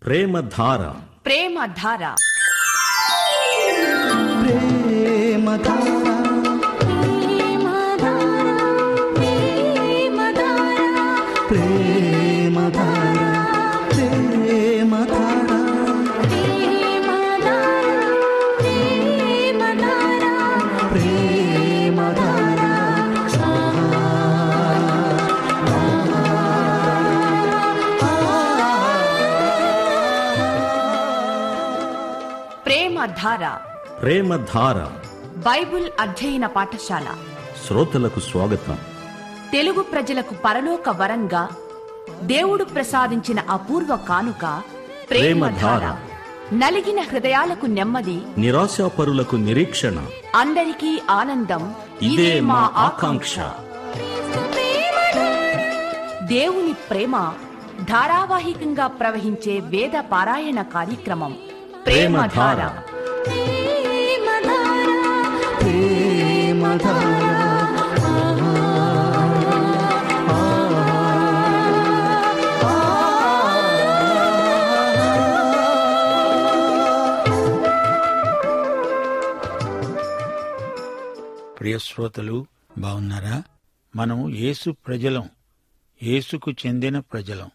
ప్రేమధార ప్రేమధార ప్రేమధార ప్రేమధార Bible అధ్యయన పాఠశాల శ్రోతలకు స్వాగతం తెలుగు ప్రజలకు పరలోక వరంగా దేవుడు ప్రసాదించిన అపూర్వ కానుక ప్రేమధార ప్రేమధార. నలిగిన హృదయాలకు నెమ్మది నిరాశాపరులకు నిరీక్షణ అందరికీ ఆనందం ఇదే మా ఆకాంక్ష దేవుని ప్రేమ ధారావాహికంగా ప్రవహించే వేద పారాయణ కార్యక్రమం ప్రేమధార ప్రేమధార. ప్రియ శ్రోతలు బాగున్నారా మనం యేసు ప్రజలం యేసుకు చెందిన ప్రజలం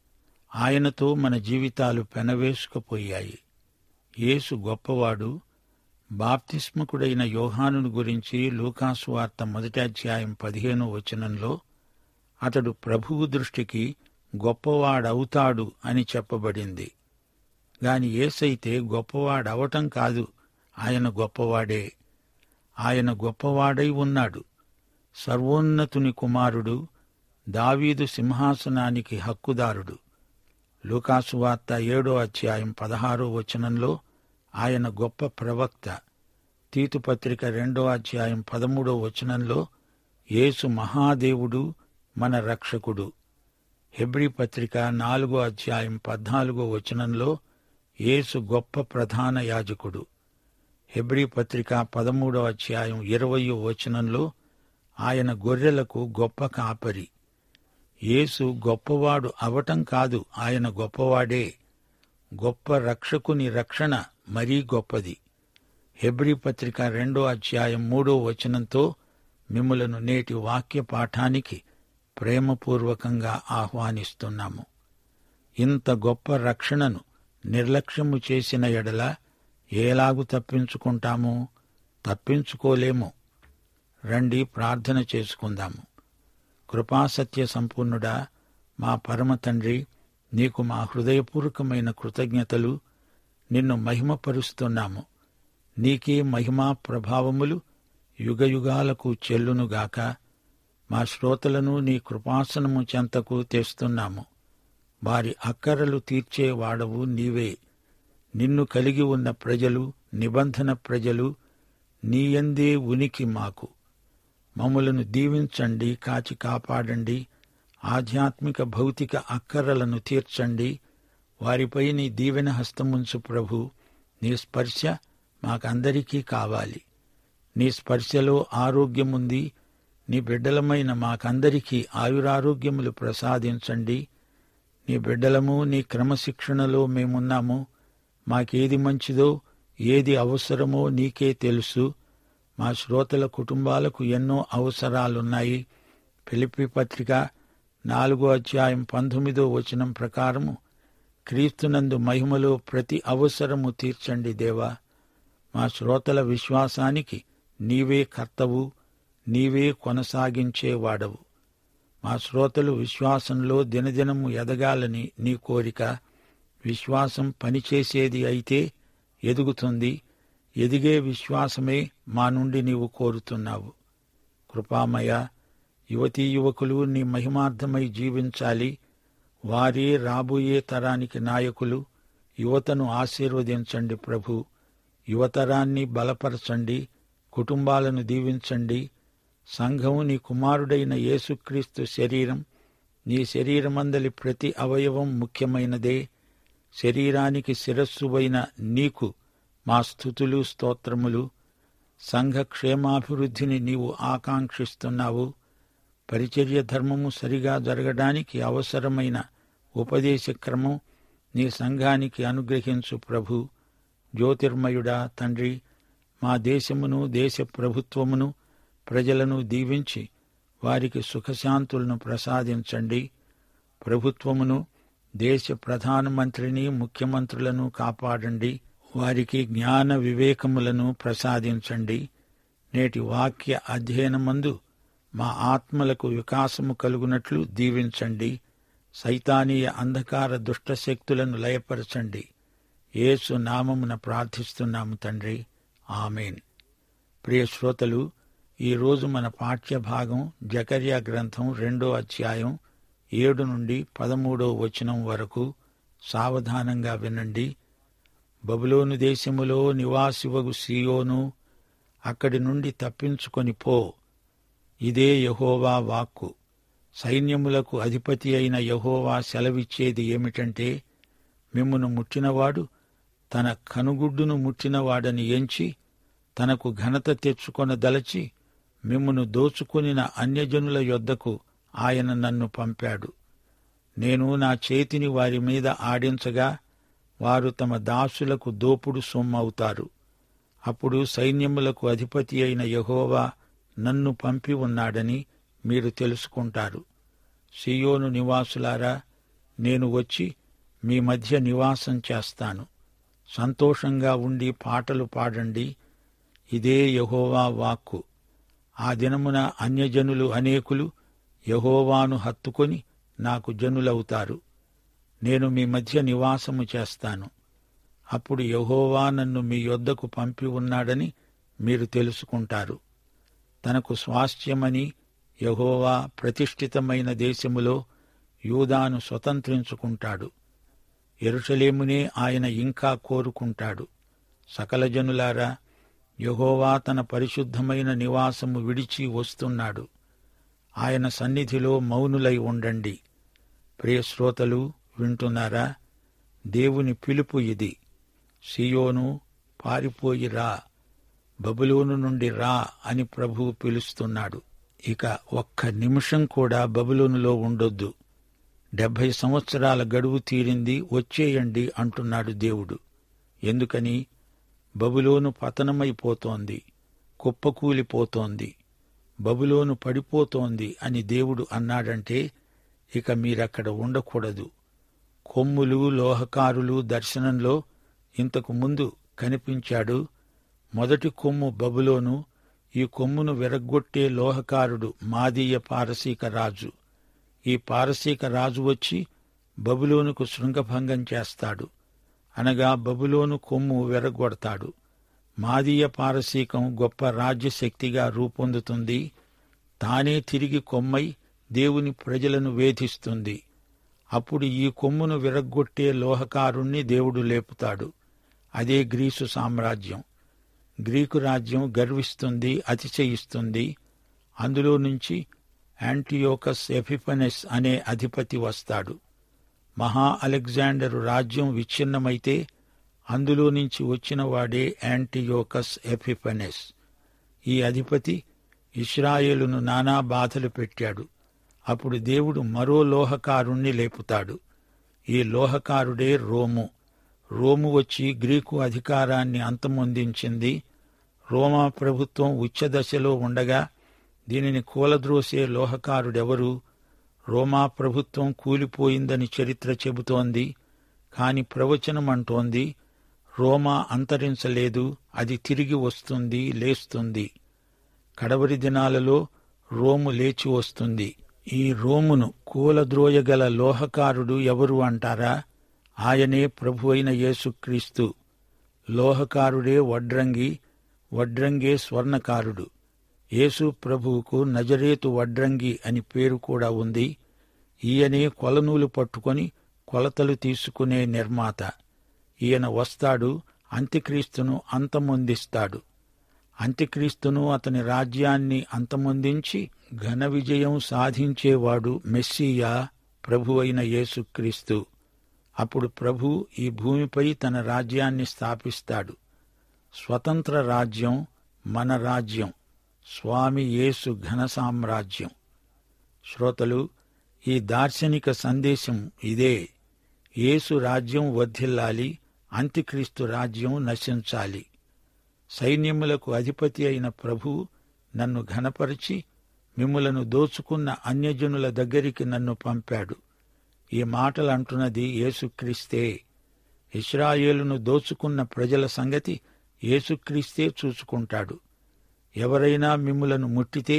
ఆయనతో మన జీవితాలు పెనవేసుకుపోయాయి యేసు గొప్పవాడు బాప్తిస్మకుడైన యోహానును గురించి లూకాసు వార్త మొదటి అధ్యాయం పదిహేను వచనంలో అతడు ప్రభువు దృష్టికి గొప్పవాడవుతాడు అని చెప్పబడింది గాని యేసైతే గొప్పవాడవటం కాదు ఆయన గొప్పవాడే ఆయన గొప్పవాడై ఉన్నాడు సర్వోన్నతుని కుమారుడు దావీదు సింహాసనానికి హక్కుదారుడు లూకాసు వార్త ఏడో అధ్యాయం పదహారో వచనంలో ఆయన గొప్ప ప్రవక్త తీతుపత్రిక రెండో అధ్యాయం పదమూడో వచనంలో యేసు మహాదేవుడు మన రక్షకుడు హెబ్రీ పత్రిక నాలుగో అధ్యాయం పద్నాలుగో వచనంలో యేసు గొప్ప ప్రధాన యాజకుడు హెబ్రీ పత్రిక పదమూడో అధ్యాయం ఇరవయో వచనంలో ఆయన గొర్రెలకు గొప్ప కాపరి యేసు గొప్పవాడు అవటం కాదు ఆయన గొప్పవాడే గొప్ప రక్షకుని రక్షణ మరీ గొప్పది హెబ్రీ పత్రిక రెండో అధ్యాయం మూడో వచనంతో మిమ్ములను నేటి వాక్య పాఠానికి ప్రేమపూర్వకంగా ఆహ్వానిస్తున్నాము ఇంత గొప్ప రక్షణను నిర్లక్ష్యము చేసిన ఎడల ఏలాగు తప్పించుకుంటాము తప్పించుకోలేము రండి ప్రార్థన చేసుకుందాము కృపాసత్య సంపూర్ణుడా మా పరమ తండ్రి నీకు మా హృదయపూర్వకమైన కృతజ్ఞతలు నిన్ను మహిమపరుస్తున్నాము నీకే మహిమా ప్రభావములు యుగయుగాలకు చెల్లునుగాక మా శ్రోతలను నీ కృపాసనము చెంతకు తెస్తున్నాము వారి అక్కరలు తీర్చేవాడవు నీవే నిన్ను కలిగి ఉన్న ప్రజలు నిబంధన ప్రజలు నీయందే ఉనికి మాకు మమ్ములను దీవించండి కాచి కాపాడండి ఆధ్యాత్మిక భౌతిక అక్కరలను తీర్చండి వారిపై నీ దీవెన హస్తముంచు ప్రభు నీ స్పర్శ మాకందరికీ కావాలి నీ స్పర్శలో ఆరోగ్యముంది నీ బిడ్డలమైన మాకందరికీ ఆయురారోగ్యములు ప్రసాదించండి నీ బిడ్డలము నీ క్రమశిక్షణలో మేమున్నాము మాకేది మంచిదో ఏది అవసరమో నీకే తెలుసు మా శ్రోతల కుటుంబాలకు ఎన్నో అవసరాలున్నాయి ఫిలిప్పి పత్రిక నాలుగో అధ్యాయం పంతొమ్మిదో వచనం ప్రకారము క్రీస్తునందు మహిమలో ప్రతి అవసరము తీర్చండి దేవా మా శ్రోతల విశ్వాసానికి నీవే కర్తవు నీవే కొనసాగించేవాడవు మా శ్రోతలు విశ్వాసంలో దినదినము ఎదగాలని నీ కోరిక విశ్వాసం పనిచేసేది అయితే ఎదుగుతుంది ఎదిగే విశ్వాసమే మా నుండి నీవు కోరుతున్నావు కృపామయ యువతీ యువకులు నీ మహిమార్థమై జీవించాలి వారే రాబోయే తరానికి నాయకులు యువతను ఆశీర్వదించండి ప్రభు యువతరాన్ని బలపరచండి కుటుంబాలను దీవించండి సంఘం నీ కుమారుడైన యేసుక్రీస్తు శరీరం నీ శరీరమందలి ప్రతి అవయవం ముఖ్యమైనదే శరీరానికి శిరస్సువైన నీకు మా స్థుతులు స్తోత్రములు సంఘ క్షేమాభివృద్ధిని నీవు ఆకాంక్షిస్తున్నావు పరిచర్య ధర్మము సరిగా జరగడానికి అవసరమైన ఉపదేశ క్రమం నీ సంఘానికి అనుగ్రహించు ప్రభు జ్యోతిర్మయుడా తండ్రి మా దేశమును దేశ ప్రభుత్వమును ప్రజలను దీవించి వారికి సుఖశాంతులను ప్రసాదించండి ప్రభుత్వమును దేశ ప్రధానమంత్రిని ముఖ్యమంత్రులను కాపాడండి వారికి జ్ఞాన వివేకములను ప్రసాదించండి నేటి వాక్య అధ్యయనమందు మా ఆత్మలకు వికాసము కలుగునట్లు దీవించండి సైతానీయ అంధకార దుష్టశక్తులను లయపరచండి యేసు నామమున ప్రార్థిస్తున్నాము తండ్రి ఆమెన్ ప్రియ శ్రోతలు ఈరోజు మన పాఠ్య భాగం జకర్యా గ్రంథం రెండో అధ్యాయం ఏడు నుండి పదమూడో వచనం వరకు సావధానంగా వినండి బబులోను దేశములో నివాసివగు సియోను అక్కడి నుండి తప్పించుకొని పో ఇదే యహోవా వాక్కు సైన్యములకు అధిపతి అయిన యహోవా సెలవిచ్చేది ఏమిటంటే మిమ్మును ముట్టినవాడు తన కనుగుడ్డును ముట్టినవాడని ఎంచి తనకు ఘనత తెచ్చుకొనదలచి మిమ్మును దోచుకొనిన అన్యజనుల యొద్దకు ఆయన నన్ను పంపాడు నేను నా చేతిని వారి మీద ఆడించగా వారు తమ దాసులకు దోపుడు సొమ్మవుతారు అప్పుడు సైన్యములకు అధిపతి అయిన యహోవా నన్ను పంపి ఉన్నాడని మీరు తెలుసుకుంటారు సియోను నివాసులారా నేను వచ్చి మీ మధ్య నివాసం చేస్తాను సంతోషంగా ఉండి పాటలు పాడండి ఇదే యహోవా వాక్కు ఆ దినమున అన్యజనులు అనేకులు యహోవాను హత్తుకొని నాకు జనులవుతారు నేను మీ మధ్య నివాసము చేస్తాను అప్పుడు యహోవా నన్ను మీ యొద్దకు పంపి ఉన్నాడని మీరు తెలుసుకుంటారు తనకు స్వాస్థ్యమని యహోవా ప్రతిష్ఠితమైన దేశములో యూదాను స్వతంత్రించుకుంటాడు ఎరుషలేమునే ఆయన ఇంకా కోరుకుంటాడు సకల జనులారా యహోవా తన పరిశుద్ధమైన నివాసము విడిచి వస్తున్నాడు ఆయన సన్నిధిలో మౌనులై ఉండండి ప్రియశ్రోతలు వింటున్నారా దేవుని పిలుపు ఇది సియోను పారిపోయి రా బబులోను నుండి రా అని ప్రభువు పిలుస్తున్నాడు ఇక ఒక్క నిమిషం కూడా బబులోనులో ఉండొద్దు డెబ్భై సంవత్సరాల గడువు తీరింది వచ్చేయండి అంటున్నాడు దేవుడు ఎందుకని బబులోను పతనమైపోతోంది కుప్పకూలిపోతోంది బబులోను పడిపోతోంది అని దేవుడు అన్నాడంటే ఇక మీరక్కడ ఉండకూడదు కొమ్ములు లోహకారులు దర్శనంలో ఇంతకు ముందు కనిపించాడు మొదటి కొమ్ము బబులోను ఈ కొమ్మును విరగ్గొట్టే లోహకారుడు మాదీయ పారసీక రాజు ఈ పారసీక రాజు వచ్చి బబులోనుకు శృంగభంగం చేస్తాడు అనగా బబులోను కొమ్ము విరగొడతాడు మాదీయ పారసీకం గొప్ప రాజ్యశక్తిగా రూపొందుతుంది తానే తిరిగి కొమ్మై దేవుని ప్రజలను వేధిస్తుంది అప్పుడు ఈ కొమ్మును విరగ్గొట్టే లోహకారుణ్ణి దేవుడు లేపుతాడు అదే గ్రీసు సామ్రాజ్యం గ్రీకు రాజ్యం గర్విస్తుంది అతిశయిస్తుంది అందులో నుంచి యాంటియోకస్ ఎఫిపనెస్ అనే అధిపతి వస్తాడు మహా అలెగ్జాండరు రాజ్యం విచ్ఛిన్నమైతే అందులో నుంచి వచ్చిన వాడే యాంటియోకస్ ఎఫిపనెస్ ఈ అధిపతి ఇస్రాయేలును నానా బాధలు పెట్టాడు అప్పుడు దేవుడు మరో లోహకారుణ్ణి లేపుతాడు ఈ లోహకారుడే రోము రోము వచ్చి గ్రీకు అధికారాన్ని అంతమొందించింది రోమా ప్రభుత్వం ఉచ్చదశలో ఉండగా దీనిని కూలద్రోసే లోహకారుడెవరు రోమా ప్రభుత్వం కూలిపోయిందని చరిత్ర చెబుతోంది కాని ప్రవచనం అంటోంది రోమా అంతరించలేదు అది తిరిగి వస్తుంది లేస్తుంది కడవరి దినాలలో రోము లేచి వస్తుంది ఈ రోమును కూలద్రోయగల లోహకారుడు ఎవరు అంటారా ఆయనే ప్రభు అయిన యేసుక్రీస్తు లోహకారుడే వడ్రంగి వడ్రంగే స్వర్ణకారుడు యేసు ప్రభువుకు నజరేతు వడ్రంగి అని పేరు కూడా ఉంది ఈయనే కొలనూలు పట్టుకొని కొలతలు తీసుకునే నిర్మాత ఈయన వస్తాడు అంత్యక్రీస్తును అంతమొందిస్తాడు అంత్యక్రీస్తును అతని రాజ్యాన్ని అంతమొందించి ఘన విజయం సాధించేవాడు మెస్సియా ప్రభు అయిన యేసుక్రీస్తు అప్పుడు ప్రభు ఈ భూమిపై తన రాజ్యాన్ని స్థాపిస్తాడు స్వతంత్ర రాజ్యం మన రాజ్యం స్వామి యేసు ఘన సామ్రాజ్యం శ్రోతలు ఈ దార్శనిక సందేశం ఇదే యేసు రాజ్యం వర్ధిల్లాలి అంత్యక్రీస్తు రాజ్యం నశించాలి సైన్యములకు అధిపతి అయిన ప్రభువు నన్ను ఘనపరిచి మిమ్ములను దోచుకున్న అన్యజనుల దగ్గరికి నన్ను పంపాడు ఈ మాటలు అంటున్నది యేసుక్రీస్తే ఇస్రాయేలును దోచుకున్న ప్రజల సంగతి యేసుక్రీస్తే చూసుకుంటాడు ఎవరైనా మిమ్ములను ముట్టితే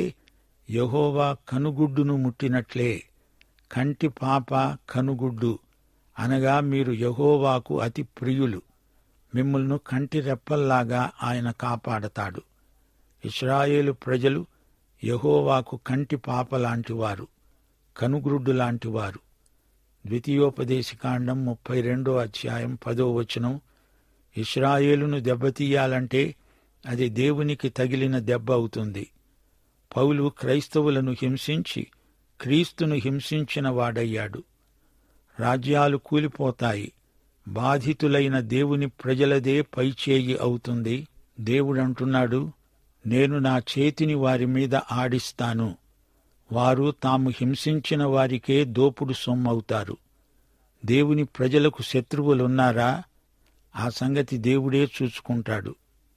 యహోవా కనుగుడ్డును ముట్టినట్లే కంటి పాప కనుగుడ్డు అనగా మీరు యహోవాకు అతి ప్రియులు మిమ్మల్ని కంటి రెప్పల్లాగా ఆయన కాపాడతాడు ఇస్రాయేలు ప్రజలు యహోవాకు కంటి పాప లాంటివారు కనుగ్రుడ్డు లాంటివారు ద్వితీయోపదేశకాండం ముప్పై రెండో అధ్యాయం పదో వచనం ఇస్రాయేలును దెబ్బతీయాలంటే అది దేవునికి తగిలిన దెబ్బ అవుతుంది పౌలు క్రైస్తవులను హింసించి క్రీస్తును హింసించిన వాడయ్యాడు రాజ్యాలు కూలిపోతాయి బాధితులైన దేవుని ప్రజలదే పైచేయి అవుతుంది దేవుడంటున్నాడు నేను నా చేతిని వారి మీద ఆడిస్తాను వారు తాము హింసించిన వారికే దోపుడు సొమ్మవుతారు దేవుని ప్రజలకు శత్రువులున్నారా ఆ సంగతి దేవుడే చూసుకుంటాడు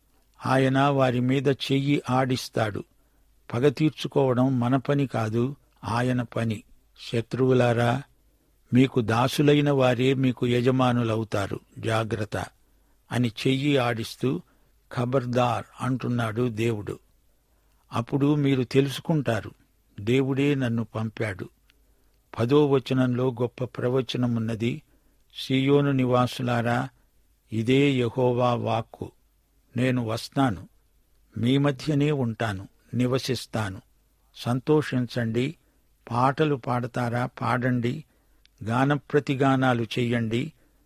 ఆయన వారి మీద చెయ్యి ఆడిస్తాడు పగ తీర్చుకోవడం మన పని కాదు ఆయన పని శత్రువులారా మీకు దాసులైన వారే మీకు యజమానులవుతారు జాగ్రత్త అని చెయ్యి ఆడిస్తూ ఖబర్దార్ అంటున్నాడు దేవుడు అప్పుడు మీరు తెలుసుకుంటారు దేవుడే నన్ను పంపాడు పదో వచనంలో గొప్ప ప్రవచనమున్నది సియోను నివాసులారా ఇదే యహోవా వాక్కు నేను వస్తాను మీ మధ్యనే ఉంటాను నివసిస్తాను సంతోషించండి పాటలు పాడతారా పాడండి గానప్రతిగానాలు చెయ్యండి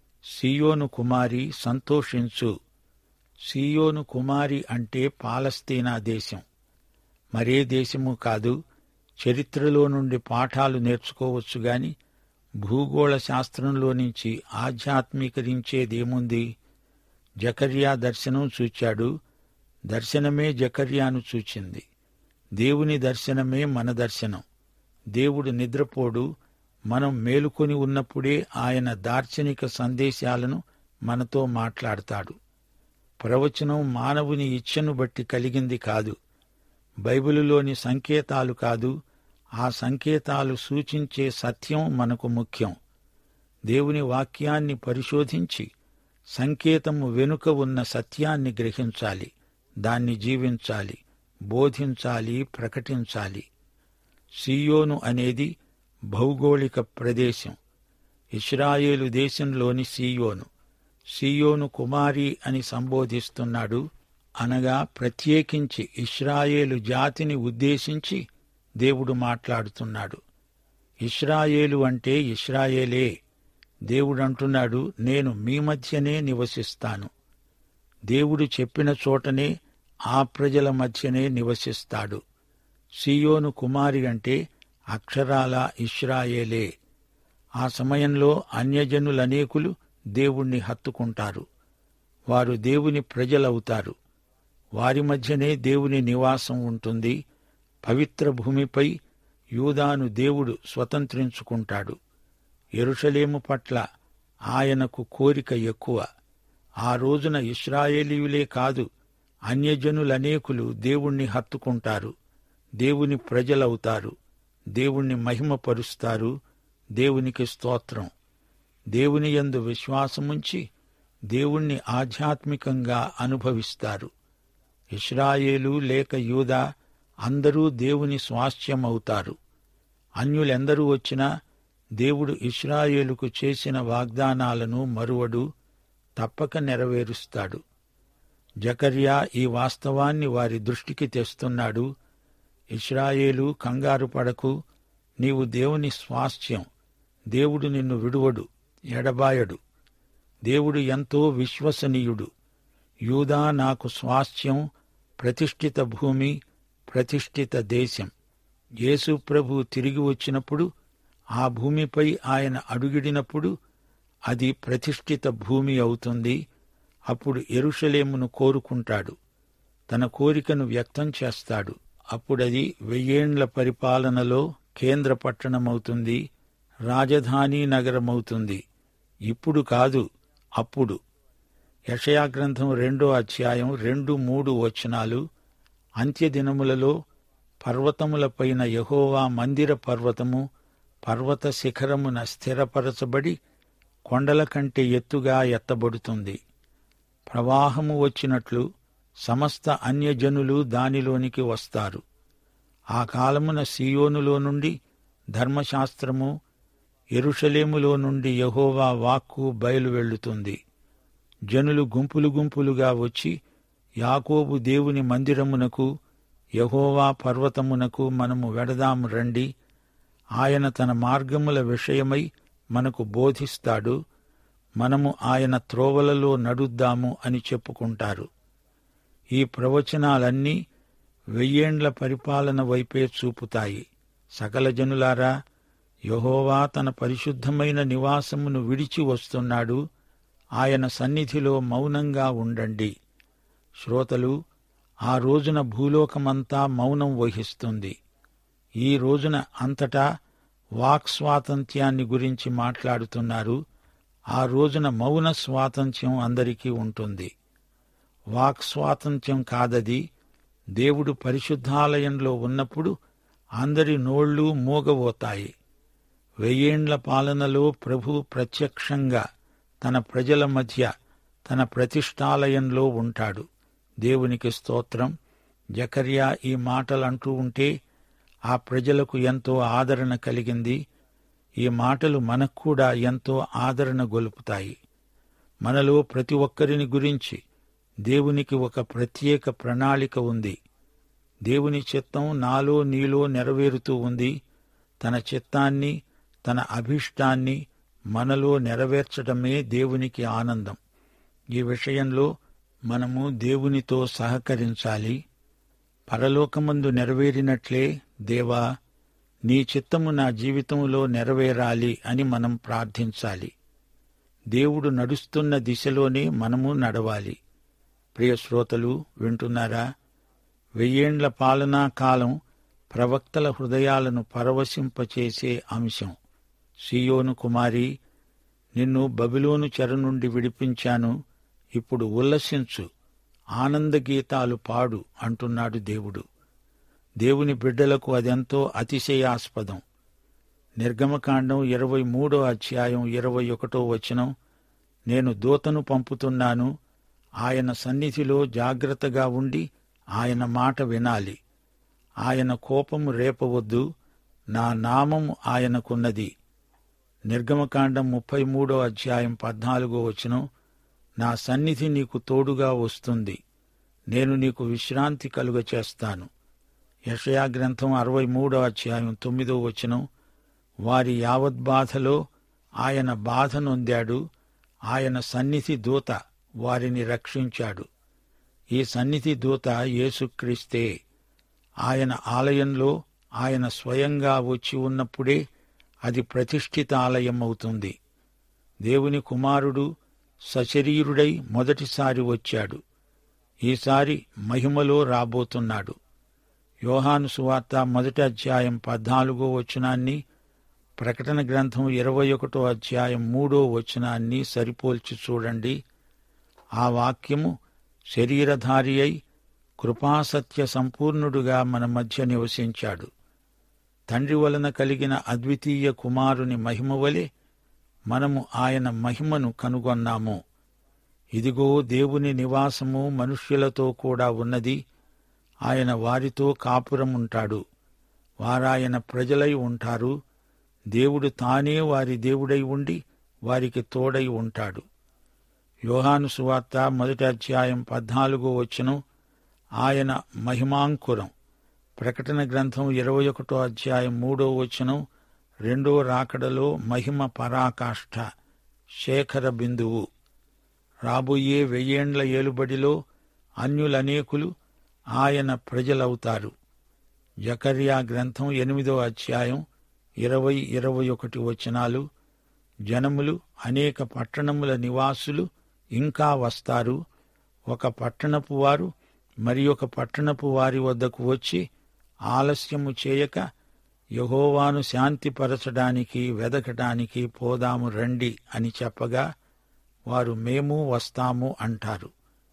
సియోను కుమారి సంతోషించు సియోను కుమారి అంటే పాలస్తీనా దేశం మరే దేశము కాదు చరిత్రలో నుండి పాఠాలు నేర్చుకోవచ్చు గాని భూగోళ శాస్త్రంలో నుంచి ఆధ్యాత్మీకరించేదేముంది జకర్యా దర్శనం చూచాడు దర్శనమే జకర్యాను చూచింది దేవుని దర్శనమే మన దర్శనం దేవుడు నిద్రపోడు మనం మేలుకొని ఉన్నప్పుడే ఆయన దార్శనిక సందేశాలను మనతో మాట్లాడతాడు ప్రవచనం మానవుని ఇచ్ఛను బట్టి కలిగింది కాదు బైబిలులోని సంకేతాలు కాదు ఆ సంకేతాలు సూచించే సత్యం మనకు ముఖ్యం దేవుని వాక్యాన్ని పరిశోధించి సంకేతము వెనుక ఉన్న సత్యాన్ని గ్రహించాలి దాన్ని జీవించాలి బోధించాలి ప్రకటించాలి సియోను అనేది భౌగోళిక ప్రదేశం ఇస్రాయేలు దేశంలోని సియోను సియోను కుమారి అని సంబోధిస్తున్నాడు అనగా ప్రత్యేకించి ఇస్రాయేలు జాతిని ఉద్దేశించి దేవుడు మాట్లాడుతున్నాడు ఇస్రాయేలు అంటే ఇస్రాయేలే దేవుడంటున్నాడు నేను మీ మధ్యనే నివసిస్తాను దేవుడు చెప్పిన చోటనే ఆ ప్రజల మధ్యనే నివసిస్తాడు సియోను కుమారి అంటే అక్షరాల ఇస్రాయేలే ఆ సమయంలో అన్యజనులనేకులు దేవుణ్ణి హత్తుకుంటారు వారు దేవుని ప్రజలవుతారు వారి మధ్యనే దేవుని నివాసం ఉంటుంది పవిత్ర భూమిపై యూదాను దేవుడు స్వతంత్రించుకుంటాడు ఎరుషలేము పట్ల ఆయనకు కోరిక ఎక్కువ ఆ రోజున ఇస్రాయేలీయులే కాదు అన్యజనులనేకులు దేవుణ్ణి హత్తుకుంటారు దేవుని ప్రజలవుతారు దేవుణ్ణి మహిమపరుస్తారు దేవునికి స్తోత్రం దేవుని యందు విశ్వాసముంచి దేవుణ్ణి ఆధ్యాత్మికంగా అనుభవిస్తారు ఇస్రాయేలు లేక యూదా అందరూ దేవుని స్వాస్థ్యమవుతారు అన్యులెందరూ వచ్చినా దేవుడు ఇస్రాయేలుకు చేసిన వాగ్దానాలను మరువడు తప్పక నెరవేరుస్తాడు జకర్యా ఈ వాస్తవాన్ని వారి దృష్టికి తెస్తున్నాడు ఇస్రాయేలు కంగారు పడకు నీవు దేవుని స్వాస్థ్యం దేవుడు నిన్ను విడువడు ఎడబాయడు దేవుడు ఎంతో విశ్వసనీయుడు యూదా నాకు స్వాస్థ్యం ప్రతిష్ఠిత భూమి ప్రతిష్ఠిత దేశం యేసు ప్రభు తిరిగి వచ్చినప్పుడు ఆ భూమిపై ఆయన అడుగిడినప్పుడు అది ప్రతిష్ఠిత భూమి అవుతుంది అప్పుడు ఎరుషలేమును కోరుకుంటాడు తన కోరికను వ్యక్తం చేస్తాడు అప్పుడది వెయ్యేండ్ల పరిపాలనలో కేంద్ర పట్టణమవుతుంది రాజధాని నగరమవుతుంది ఇప్పుడు కాదు అప్పుడు యషయా గ్రంథం రెండో అధ్యాయం రెండు మూడు వచనాలు అంత్యదినములలో పర్వతములపైన యహోవా మందిర పర్వతము పర్వత శిఖరమున స్థిరపరచబడి కొండల కంటే ఎత్తుగా ఎత్తబడుతుంది ప్రవాహము వచ్చినట్లు సమస్త అన్యజనులు దానిలోనికి వస్తారు ఆ కాలమున సియోనులో నుండి ధర్మశాస్త్రము ఎరుషలేములో నుండి యహోవా వాక్కు బయలు వెళ్ళుతుంది జనులు గుంపులు గుంపులుగా వచ్చి యాకోబు దేవుని మందిరమునకు యహోవా పర్వతమునకు మనము వెడదాము రండి ఆయన తన మార్గముల విషయమై మనకు బోధిస్తాడు మనము ఆయన త్రోవలలో నడుద్దాము అని చెప్పుకుంటారు ఈ ప్రవచనాలన్నీ వెయ్యేండ్ల పరిపాలన వైపే చూపుతాయి సకల జనులారా యహోవా తన పరిశుద్ధమైన నివాసమును విడిచి వస్తున్నాడు ఆయన సన్నిధిలో మౌనంగా ఉండండి శ్రోతలు ఆ రోజున భూలోకమంతా మౌనం వహిస్తుంది ఈ రోజున అంతటా వాక్ స్వాతంత్ర్యాన్ని గురించి మాట్లాడుతున్నారు ఆ రోజున మౌన స్వాతంత్ర్యం అందరికీ ఉంటుంది వాక్ స్వాతంత్ర్యం కాదది దేవుడు పరిశుద్ధాలయంలో ఉన్నప్పుడు అందరి నోళ్లు మూగబోతాయి వెయ్యేండ్ల పాలనలో ప్రభు ప్రత్యక్షంగా తన ప్రజల మధ్య తన ప్రతిష్టాలయంలో ఉంటాడు దేవునికి స్తోత్రం జకర్యా ఈ మాటలు అంటూ ఉంటే ఆ ప్రజలకు ఎంతో ఆదరణ కలిగింది ఈ మాటలు మనకు కూడా ఎంతో ఆదరణ గొలుపుతాయి మనలో ప్రతి ఒక్కరిని గురించి దేవునికి ఒక ప్రత్యేక ప్రణాళిక ఉంది దేవుని చిత్తం నాలో నీలో నెరవేరుతూ ఉంది తన చిత్తాన్ని తన అభిష్టాన్ని మనలో నెరవేర్చడమే దేవునికి ఆనందం ఈ విషయంలో మనము దేవునితో సహకరించాలి పరలోకమందు నెరవేరినట్లే దేవా నీ చిత్తము నా జీవితంలో నెరవేరాలి అని మనం ప్రార్థించాలి దేవుడు నడుస్తున్న దిశలోనే మనము నడవాలి ప్రియ శ్రోతలు వింటున్నారా వెయ్యేండ్ల పాలనా కాలం ప్రవక్తల హృదయాలను పరవశింపచేసే అంశం సియోను కుమారి నిన్ను బబిలోను చెర నుండి విడిపించాను ఇప్పుడు ఉల్లసించు ఆనందగీతాలు పాడు అంటున్నాడు దేవుడు దేవుని బిడ్డలకు అదెంతో అతిశయాస్పదం నిర్గమకాండం ఇరవై మూడో అధ్యాయం ఇరవై ఒకటో వచనం నేను దూతను పంపుతున్నాను ఆయన సన్నిధిలో జాగ్రత్తగా ఉండి ఆయన మాట వినాలి ఆయన కోపము రేపవద్దు నా నామము ఆయనకున్నది నిర్గమకాండం ముప్పై మూడో అధ్యాయం పద్నాలుగో వచనం నా సన్నిధి నీకు తోడుగా వస్తుంది నేను నీకు విశ్రాంతి కలుగ చేస్తాను యషయా గ్రంథం అరవై మూడో అధ్యాయం తొమ్మిదో వచనం వారి యావద్బాధలో ఆయన బాధ నొందాడు ఆయన సన్నిధి దూత వారిని రక్షించాడు ఈ సన్నిధి దూత యేసుక్రీస్తే ఆయన ఆలయంలో ఆయన స్వయంగా వచ్చి ఉన్నప్పుడే అది ప్రతిష్ఠిత ఆలయం అవుతుంది దేవుని కుమారుడు సశరీరుడై మొదటిసారి వచ్చాడు ఈసారి మహిమలో రాబోతున్నాడు యోహాను సువార్త మొదటి అధ్యాయం పద్నాలుగో వచనాన్ని ప్రకటన గ్రంథం ఇరవై ఒకటో అధ్యాయం మూడో వచనాన్ని సరిపోల్చి చూడండి ఆ వాక్యము శరీరధారి అయి కృపాసత్య సంపూర్ణుడుగా మన మధ్య నివసించాడు తండ్రి వలన కలిగిన అద్వితీయ కుమారుని మహిమ వలె మనము ఆయన మహిమను కనుగొన్నాము ఇదిగో దేవుని నివాసము మనుష్యులతో కూడా ఉన్నది ఆయన వారితో కాపురముంటాడు వారాయన ప్రజలై ఉంటారు దేవుడు తానే వారి దేవుడై ఉండి వారికి తోడై ఉంటాడు యోహాను సువార్త మొదటి అధ్యాయం పద్నాలుగో వచనం ఆయన మహిమాంకురం ప్రకటన గ్రంథం ఇరవై ఒకటో అధ్యాయం మూడో వచనం రెండో రాకడలో మహిమ పరాకాష్ఠ శేఖర బిందువు రాబోయే వెయ్యేండ్ల ఏలుబడిలో అన్యులనేకులు ఆయన ప్రజలవుతారు జకర్యా గ్రంథం ఎనిమిదో అధ్యాయం ఇరవై ఇరవై ఒకటి వచనాలు జనములు అనేక పట్టణముల నివాసులు ఇంకా వస్తారు ఒక పట్టణపు వారు మరి ఒక పట్టణపు వారి వద్దకు వచ్చి ఆలస్యము చేయక యహోవాను శాంతిపరచడానికి వెదకటానికి పోదాము రండి అని చెప్పగా వారు మేము వస్తాము అంటారు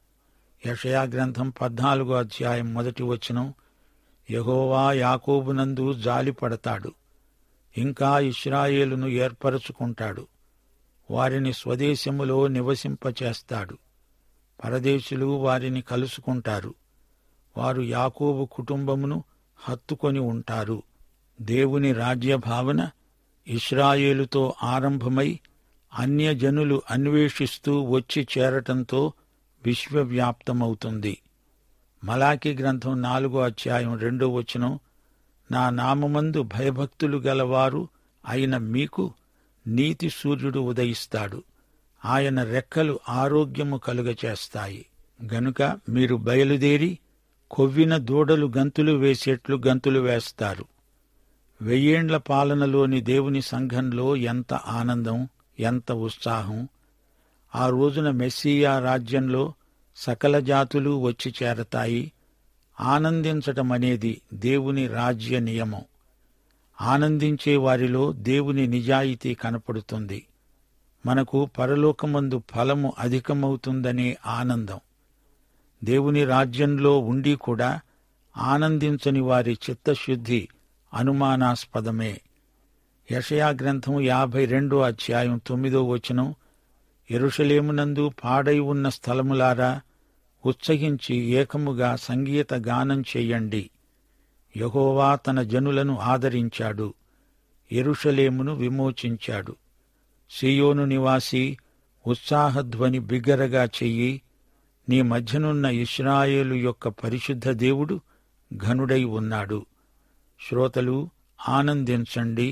యషయా గ్రంథం పద్నాలుగో అధ్యాయం మొదటి వచనం యహోవా యాకోబునందు జాలిపడతాడు ఇంకా ఇస్రాయేలును ఏర్పరచుకుంటాడు వారిని స్వదేశములో నివసింపచేస్తాడు పరదేశులు వారిని కలుసుకుంటారు వారు యాకోబు కుటుంబమును హత్తుకొని ఉంటారు దేవుని రాజ్యభావన ఇస్రాయేలుతో ఆరంభమై అన్యజనులు అన్వేషిస్తూ వచ్చి చేరటంతో విశ్వవ్యాప్తమవుతుంది మలాకి గ్రంథం నాలుగో అధ్యాయం రెండో వచనం నా నామమందు భయభక్తులు గలవారు అయిన మీకు నీతి సూర్యుడు ఉదయిస్తాడు ఆయన రెక్కలు ఆరోగ్యము కలుగచేస్తాయి గనుక మీరు బయలుదేరి కొవ్విన దూడలు గంతులు వేసేట్లు గంతులు వేస్తారు వెయ్యేండ్ల పాలనలోని దేవుని సంఘంలో ఎంత ఆనందం ఎంత ఉత్సాహం ఆ రోజున మెస్సియా రాజ్యంలో సకల జాతులు వచ్చి చేరతాయి ఆనందించటమనేది దేవుని రాజ్య నియమం ఆనందించే వారిలో దేవుని నిజాయితీ కనపడుతుంది మనకు పరలోకమందు ఫలము అధికమవుతుందనే ఆనందం దేవుని రాజ్యంలో ఉండి కూడా ఆనందించని వారి చిత్తశుద్ధి అనుమానాస్పదమే యషయా గ్రంథం యాభై రెండో అధ్యాయం తొమ్మిదో వచనం ఎరుషలేమునందు పాడై ఉన్న స్థలములారా ఉత్సహించి ఏకముగా సంగీత గానం చెయ్యండి యహోవా తన జనులను ఆదరించాడు ఎరుషలేమును విమోచించాడు సియోను నివాసి ఉత్సాహధ్వని బిగ్గరగా చెయ్యి నీ మధ్యనున్న ఇస్రాయేలు యొక్క పరిశుద్ధ దేవుడు ఘనుడై ఉన్నాడు శ్రోతలు ఆనందించండి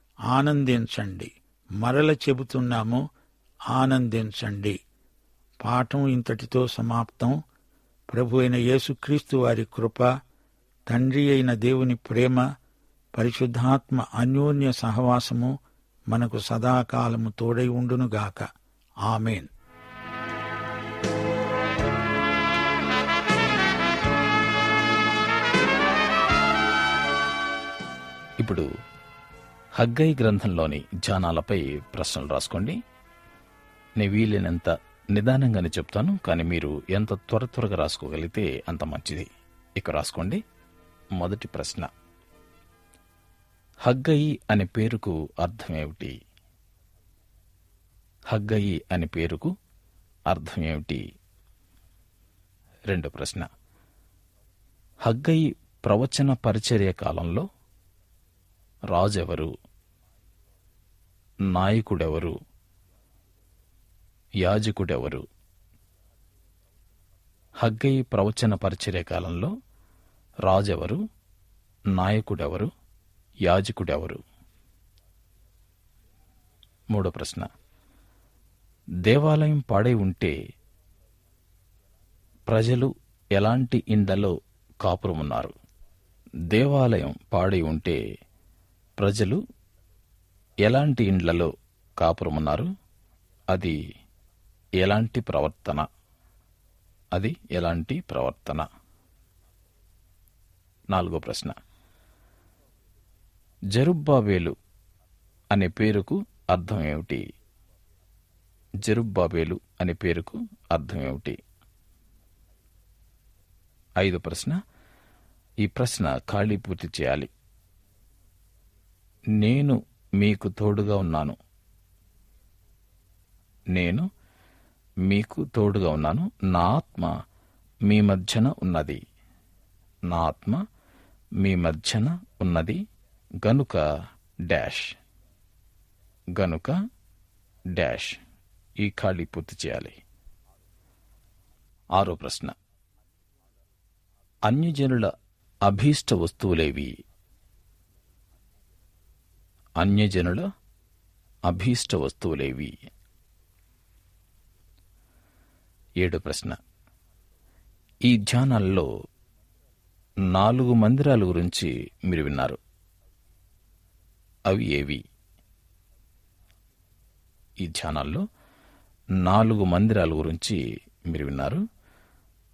ఆనందించండి మరల చెబుతున్నాము ఆనందించండి పాఠం ఇంతటితో సమాప్తం ప్రభు అయిన యేసుక్రీస్తు వారి కృప తండ్రి అయిన దేవుని ప్రేమ పరిశుద్ధాత్మ అన్యోన్య సహవాసము మనకు సదాకాలము తోడై ఉండునుగాక ఆమెన్ ఇప్పుడు హగ్గై గ్రంథంలోని ధ్యానాలపై ప్రశ్నలు రాసుకోండి నేను వీలైనంత నిదానంగానే చెప్తాను కానీ మీరు ఎంత త్వర త్వరగా రాసుకోగలిగితే అంత మంచిది ఇక రాసుకోండి మొదటి ప్రశ్న హగ్గయి అనే పేరుకు అర్థమేమిటి హగ్గయి అనే పేరుకు అర్థమేమిటి రెండో ప్రశ్న హగ్గయి ప్రవచన పరిచర్య కాలంలో రాజెవరు నాయకుడెవరు యాజకుడెవరు హగ్గై ప్రవచన పరిచర్య కాలంలో రాజెవరు నాయకుడెవరు యాజకుడెవరు మూడో ప్రశ్న దేవాలయం పాడై ఉంటే ప్రజలు ఎలాంటి ఇండ్లలో కాపురమున్నారు దేవాలయం పాడై ఉంటే ప్రజలు ఎలాంటి ఇండ్లలో కాపురమున్నారు అది ఎలాంటి ప్రవర్తన అది ఎలాంటి ప్రవర్తన నాలుగో ప్రశ్న జరుబ్బాబేలు అనే పేరుకు అర్థం ఏమిటి జరుబ్బాబేలు అనే పేరుకు అర్థం ఏమిటి ఐదో ప్రశ్న ఈ ప్రశ్న ఖాళీ పూర్తి చేయాలి నేను మీకు తోడుగా ఉన్నాను నేను మీకు తోడుగా ఉన్నాను నా ఆత్మ మీ మధ్యన ఉన్నది నా ఆత్మ మీ మధ్యన ఉన్నది గనుక డాష్ గనుక డాష్ ఈ ఖాళీ పూర్తి చేయాలి ఆరో ప్రశ్న అన్యజనుల అభీష్ట వస్తువులేవి అన్యజనుల అభీష్ట వస్తువులేవి ఏడు ప్రశ్న ఈ ధ్యానాల్లో నాలుగు మందిరాల గురించి మీరు విన్నారు అవి ఏవి ఈ ధ్యానాల్లో నాలుగు మందిరాల గురించి మీరు విన్నారు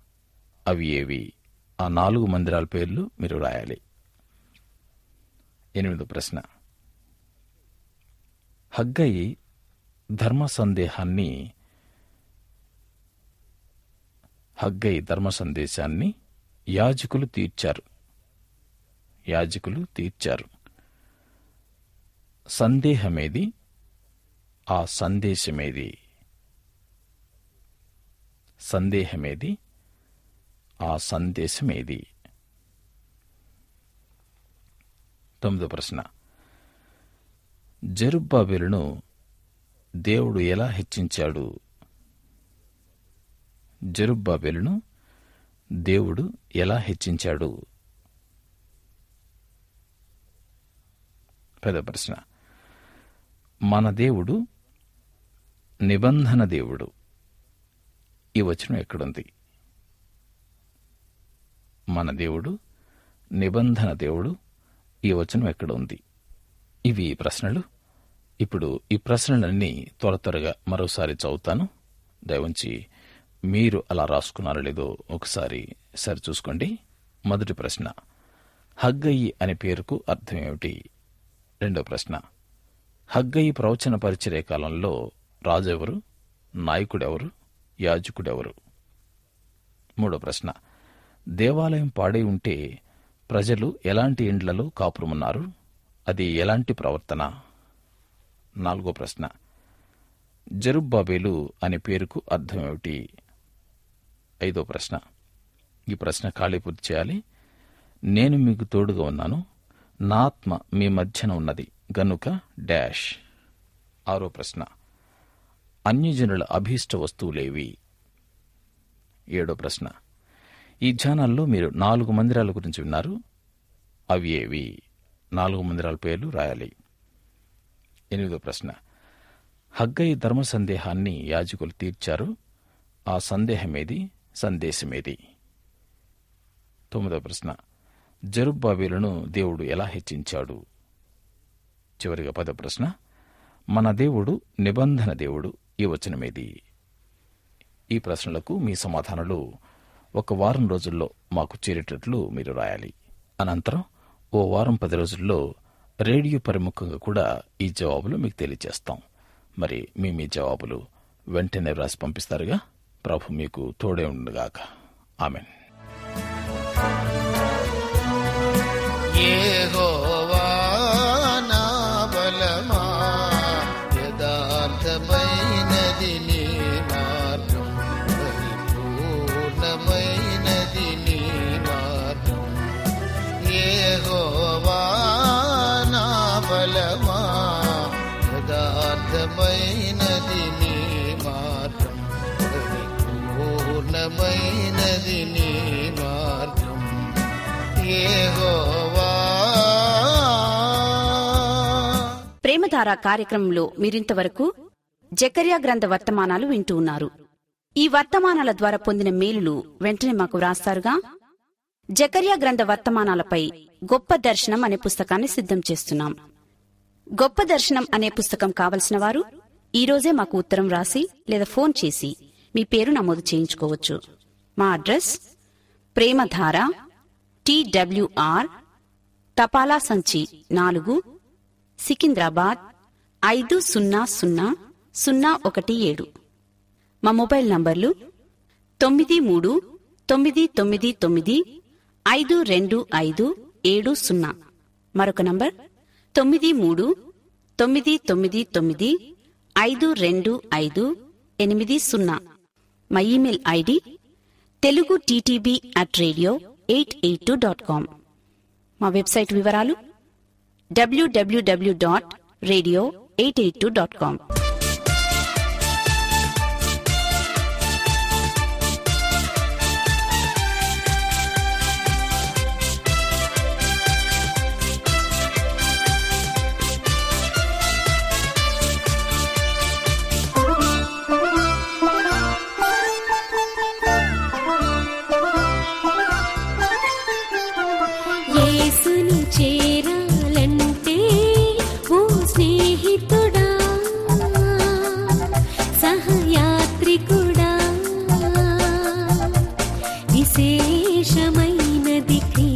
అవి ఏవి ఆ నాలుగు మందిరాల పేర్లు మీరు రాయాలి ఎనిమిదో ప్రశ్న హగ్గయి ధర్మ సందేహాన్ని హగ్గయి ధర్మ సందేశాన్ని యాజకులు తీర్చారు యాజకులు తీర్చారు సందేహమేది ఆ సందేశమేది సందేహమేది ఆ సందేశమేది తొమ్మిదో ప్రశ్న జరుబ్బాబెలును దేవుడు ఎలా హెచ్చించాడు జరుబ్బాబెలును దేవుడు ఎలా హెచ్చించాడు పెద్ద ప్రశ్న మన దేవుడు నిబంధన దేవుడు ఈ వచనం ఎక్కడుంది మన దేవుడు నిబంధన దేవుడు ఈ వచనం ఎక్కడ ఉంది ఇవి ప్రశ్నలు ఇప్పుడు ఈ ప్రశ్నలన్నీ త్వర త్వరగా మరోసారి చదువుతాను దయవుంచి మీరు అలా రాసుకున్నారో లేదో ఒకసారి సరిచూసుకోండి మొదటి ప్రశ్న హగ్గయి అనే పేరుకు అర్థం ఏమిటి రెండో ప్రశ్న హగ్గయి ప్రవచన పరిచర్య కాలంలో రాజెవరు నాయకుడెవరు యాజకుడెవరు మూడో ప్రశ్న దేవాలయం పాడై ఉంటే ప్రజలు ఎలాంటి ఇండ్లలో కాపురమున్నారు అది ఎలాంటి ప్రవర్తన నాలుగో ప్రశ్న జరుబ్బాబేలు అనే పేరుకు అర్థమేమిటి ఐదో ప్రశ్న ఈ ప్రశ్న ఖాళీ పూర్తి చేయాలి నేను మీకు తోడుగా ఉన్నాను నా ఆత్మ మీ మధ్యన ఉన్నది గనుక డాష్ ఆరో ప్రశ్న అన్యజనుల అభీష్ట వస్తువులేవి ఏడో ప్రశ్న ఈ ఛానల్లో మీరు నాలుగు మందిరాల గురించి విన్నారు అవి ఏవి నాలుగు మందిరాల పేర్లు రాయాలి ఎనిమిదో ప్రశ్న హగ్గయి ధర్మ సందేహాన్ని యాజకులు తీర్చారు ఆ సందేహమేది సందేశమేది తొమ్మిదో ప్రశ్న జరుబ్బాబేలును దేవుడు ఎలా హెచ్చించాడు చివరిగా పదో ప్రశ్న మన దేవుడు నిబంధన దేవుడు ఈ వచనమేది ఈ ప్రశ్నలకు మీ సమాధానాలు ఒక వారం రోజుల్లో మాకు చేరేటట్లు మీరు రాయాలి అనంతరం ఓ వారం పది రోజుల్లో రేడియో పరిముఖంగా కూడా ఈ జవాబులు మీకు తెలియజేస్తాం మరి మీ మీ జవాబులు వెంటనే రాసి పంపిస్తారుగా ప్రభు మీకు తోడే ఉండగాక ఆమెన్ యెహోవా నా బలమా యథార్థమైనది నీ మార్గం పరిపూర్ణమైనది నీ మార్గం యెహోవా నా బలమా యథార్థమైనది నీ మార్గం పరిపూర్ణమైనది నీ మార్గం యెహోవా ప్రేమధార కార్యక్రమంలో మీరింతవరకు జకర్యా గ్రంథ వర్తమానాలు వింటూ ఉన్నారు ఈ వర్తమానాల ద్వారా పొందిన మేలులు వెంటనే మాకు వ్రాస్తారుగా జకర్యా గ్రంథ వర్తమానాలపై గొప్ప దర్శనం అనే పుస్తకాన్ని సిద్ధం చేస్తున్నాం గొప్ప దర్శనం అనే పుస్తకం కావలసిన వారు ఈ రోజే మాకు ఉత్తరం రాసి లేదా ఫోన్ చేసి మీ పేరు నమోదు చేయించుకోవచ్చు మా అడ్రస్ ప్రేమధార టిడబ్ల్యూఆర్ తపాలా సంచి నాలుగు సికింద్రాబాద్ ఐదు సున్నా సున్నా సున్నా ఒకటి ఏడు మా మొబైల్ నంబర్లు తొమ్మిది మూడు తొమ్మిది తొమ్మిది తొమ్మిది ఐదు రెండు ఐదు ఏడు సున్నా మరొక నంబర్ తొమ్మిది మూడు తొమ్మిది తొమ్మిది తొమ్మిది ఐదు రెండు ఐదు ఎనిమిది సున్నా మా email ID Telugu TTB at radio eight eight two dot com మా వెబ్సైట్ వివరాలు W W W dot radio eight eight two dot com యేసుని చేరాలంటే ఓ స్నేహితుడా సహయాత్రికుడా విశేషమైనది క్రియ